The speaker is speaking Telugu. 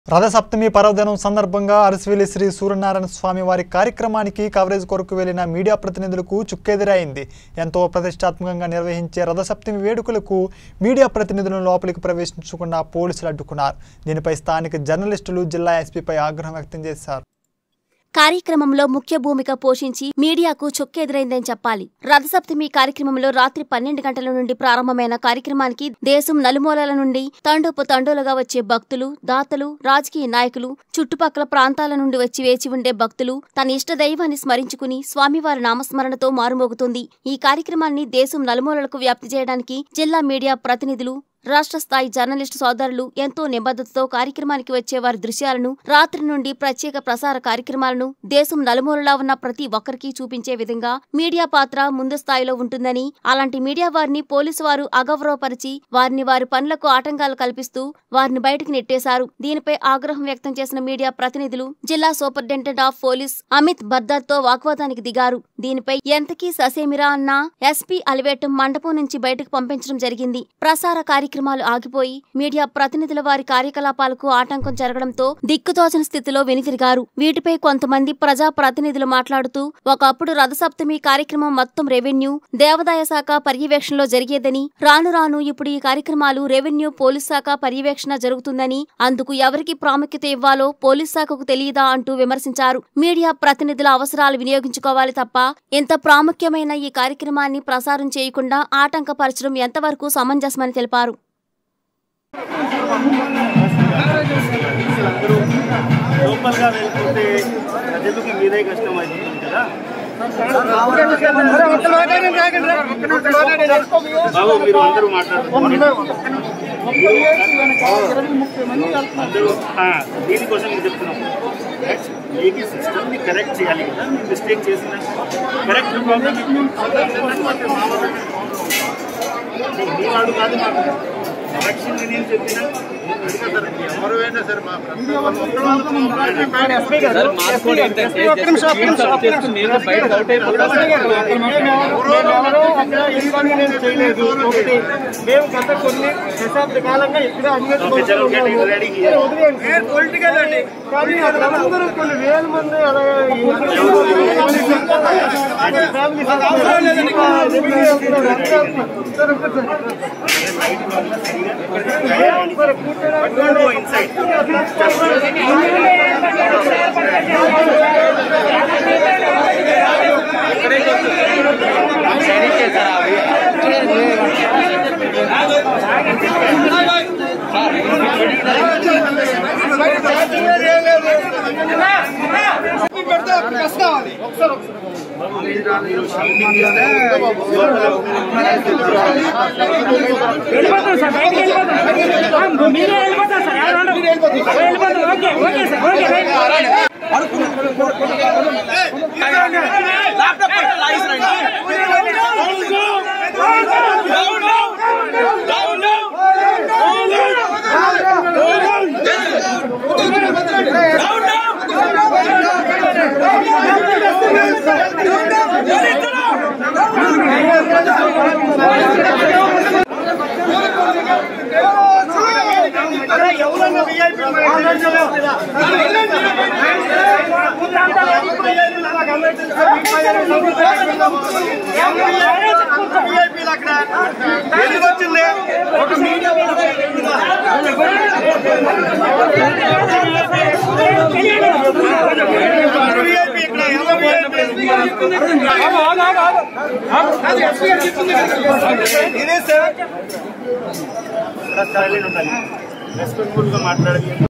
రథసప్తమి పర్వదినం సందర్భంగా అరసివెల్లి శ్రీ సూర్యనారాయణ స్వామి వారి కార్యక్రమానికి కవరేజ్ కొరకు వెళ్లిన మీడియా ప్రతినిధులకు చుక్కెదురైంది ఎంతో ప్రతిష్టాత్మకంగా నిర్వహించే రథసప్తమి వేడుకలకు మీడియా ప్రతినిధులను లోపలికి ప్రవేశించకుండా పోలీసులు అడ్డుకున్నారు దీనిపై స్థానిక జర్నలిస్టులు జిల్లా ఎస్పీపై ఆగ్రహం వ్యక్తం చేశారు కార్యక్రమంలో ముఖ్య భూమిక పోషించి మీడియాకు చొక్కెదురైందని చెప్పాలి రథసప్తమి కార్యక్రమంలో రాత్రి పన్నెండు గంటల నుండి ప్రారంభమైన కార్యక్రమానికి దేశం నలుమూలల నుండి తండోపు తండోలుగా వచ్చే భక్తులు దాతలు రాజకీయ నాయకులు చుట్టుపక్కల ప్రాంతాల నుండి వచ్చి వేచి ఉండే భక్తులు తన ఇష్ట దైవాన్ని స్మరించుకుని స్వామివారి నామస్మరణతో మారుమోగుతుంది ఈ కార్యక్రమాన్ని దేశం నలుమూలలకు వ్యాప్తి చేయడానికి జిల్లా మీడియా ప్రతినిధులు రాష్ట్ర స్థాయి జర్నలిస్టు సోదరులు ఎంతో నిబద్ధతతో కార్యక్రమానికి వచ్చే వారి దృశ్యాలను రాత్రి నుండి ప్రత్యేక ప్రసార కార్యక్రమాలను దేశం నలుమూలలా ఉన్న ప్రతి ఒక్కరికి చూపించే విధంగా మీడియా పాత్ర ముందు స్థాయిలో ఉంటుందని అలాంటి మీడియా వారిని పోలీసు వారు అగౌరవపరిచి వారిని వారి పనులకు ఆటంకాలు కల్పిస్తూ వారిని బయటకు నెట్టేశారు దీనిపై ఆగ్రహం వ్యక్తం చేసిన మీడియా ప్రతినిధులు జిల్లా superintendent of police Amit Bardar తో వాగ్వాదానికి దిగారు దీనిపై ఎంతకీ ససేమిరా అన్న ఎస్పీ అలివేటం మండపం నుంచి బయటకు పంపించడం జరిగింది ప్రసార కార్యక్రమాలు ఆగిపోయి మీడియా ప్రతినిధుల వారి కార్యకలాపాలకు ఆటంకం జరగడంతో దిక్కుతోచని స్థితిలో వెనుతిరిగారు వీటిపై కొంతమంది ప్రజా ప్రతినిధులు మాట్లాడుతూ ఒకప్పుడు రథసప్తమి కార్యక్రమం మొత్తం రెవెన్యూ దేవాదాయ శాఖ పర్యవేక్షణలో జరిగేదని రాను రాను ఇప్పుడు ఈ కార్యక్రమాలు రెవెన్యూ పోలీస్ శాఖ పర్యవేక్షణ జరుగుతుందని అందుకు ఎవరికి ప్రాముఖ్యత ఇవ్వాలో పోలీస్ శాఖకు తెలియదా అంటూ విమర్శించారు మీడియా ప్రతినిధుల అవసరాలు వినియోగించుకోవాలి తప్ప ఇంత ప్రాముఖ్యమైన ఈ కార్యక్రమాన్ని ప్రసారం చేయకుండా ఆటంకపరచడం ఎంతవరకు సమంజసమని తెలిపారు అందరూ లోపల్గా వెళ్ళిపోతే ప్రజలకు మీదే కష్టం అవుతుంది కదా బాబు మీరు అందరూ మాట్లాడుతున్నారు అందరూ ఆ, దీనికోసం మీరు చెప్తున్నాం మీకు సిస్టమ్ని కరెక్ట్ చేయాలి కదా మీరు మిస్టేక్ చేసిన కరెక్ట్ ప్రాబ్లం మీ వాడు కాదు మాకు కరెక్షన్ నేను చెప్పిన ఎవరైనా సరే మా సార్ మాకు కూడా ఏంటంటే జస్ట్ స్క్రీన్ షాట్ చేస్తూ నేను బయట అవుట్ అయిపోతాను మేమెవరో అక్కడ ఇన్కన్వీనియన్స్ చేయలేదు ఒకటి మేము గత కొన్ని దశాబ్ద కాలంగా ఇక్కడ ఓకే చలో గెట్ రెడీ పొలిటికల్ అండి కానీ అక్కడ అందరూ కొన్ని వేల మంది అలాగే ఇన్సైడ్ మీరు షౌటింగ్ చేస్తే వెళ్ళిపోతాం సార్ బయటికి వెళ్ళిపోతాం మీరే వెళ్ళిపోతారు సార్ ఎవరు ఉండరు. వెళ్ళిపోతాం okay okay sir okay right. ఎందుకు వచ్చింది ఒక మీడియా VIP ఇక్కడ ఎవరు VIP? అది ఎస్పీ గారు చెప్తుంది కదా. ఇదే సార్ సైలెంట్ ఉండాలి రెస్పెక్ట్ఫుల్ గా మాట్లాడాలి